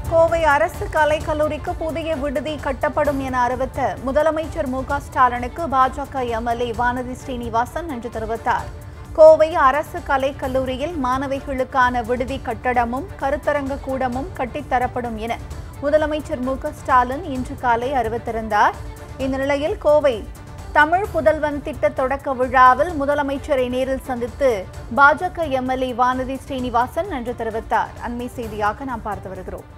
கோவை அரசு கலைக்கல்லூரிக்கு புதிய விடுதி கட்டப்படும் என அறிவித்த முதலமைச்சர் மு க ஸ்டாலினுக்கு பாஜக எம்எல்ஏ வானதி ஸ்ரீனிவாசன் நன்றி தெரிவித்தார் கோவை அரசு கலைக்கல்லூரியில் மாணவிகளுக்கான விடுதி கட்டடமும் கருத்தரங்க கூடமும் கட்டித்தரப்படும் என முதலமைச்சர் மு க ஸ்டாலின் இன்று காலை அறிவித்திருந்தார் இந்த நிலையில் கோவை தமிழ் புதல்வன் திட்ட தொடக்க விழாவில் முதலமைச்சரை நேரில் சந்தித்து பாஜக எம்எல்ஏ வானதி ஸ்ரீனிவாசன் நன்றி தெரிவித்தார் அண்மை செய்தியாக நாம் பார்த்து வருகிறோம்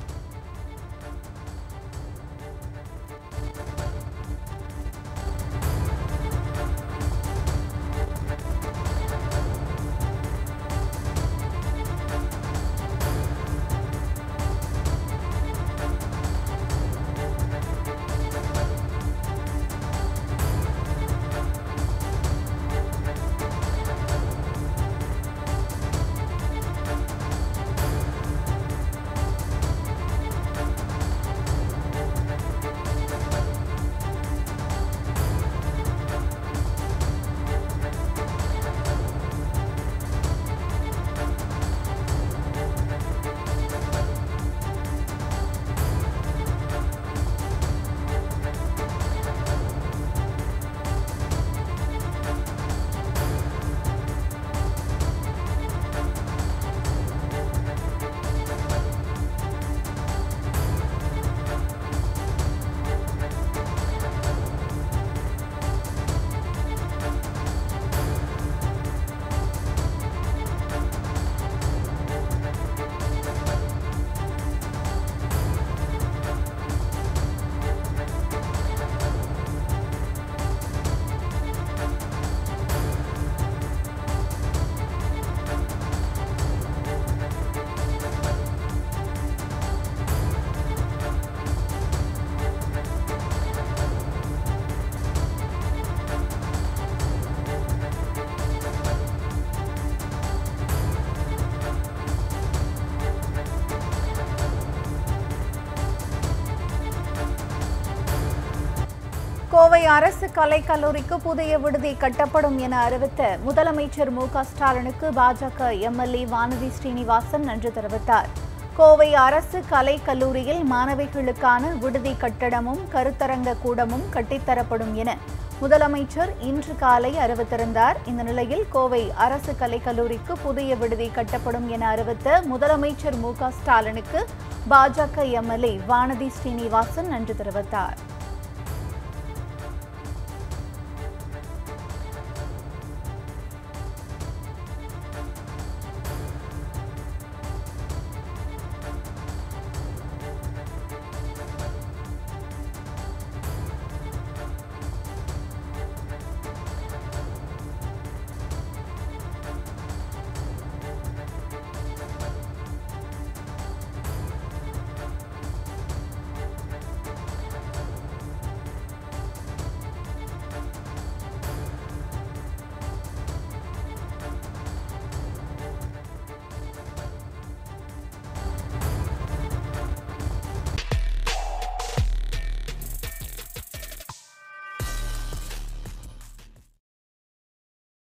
கோவை அரசு கலைக்கல்லூரிக்கு புதிய விடுதி கட்டப்படும் என அறிவித்த முதலமைச்சர் மு க ஸ்டாலினுக்கு பாஜக எம்எல்ஏ வானதி ஸ்ரீனிவாசன் நன்றி தெரிவித்தார் கோவை அரசு கலைக்கல்லூரியில் மாணவிகளுக்கான விடுதி கட்டடமும் கருத்தரங்க கூடமும் கட்டித்தரப்படும் என முதலமைச்சர் இன்று காலை அறிவித்திருந்தார் இந்த நிலையில் கோவை அரசு கலைக்கல்லூரிக்கு புதிய விடுதி கட்டப்படும் என அறிவித்த முதலமைச்சர் மு க ஸ்டாலினுக்கு பாஜக எம்எல்ஏ வானதி ஸ்ரீனிவாசன் நன்றி தெரிவித்தார்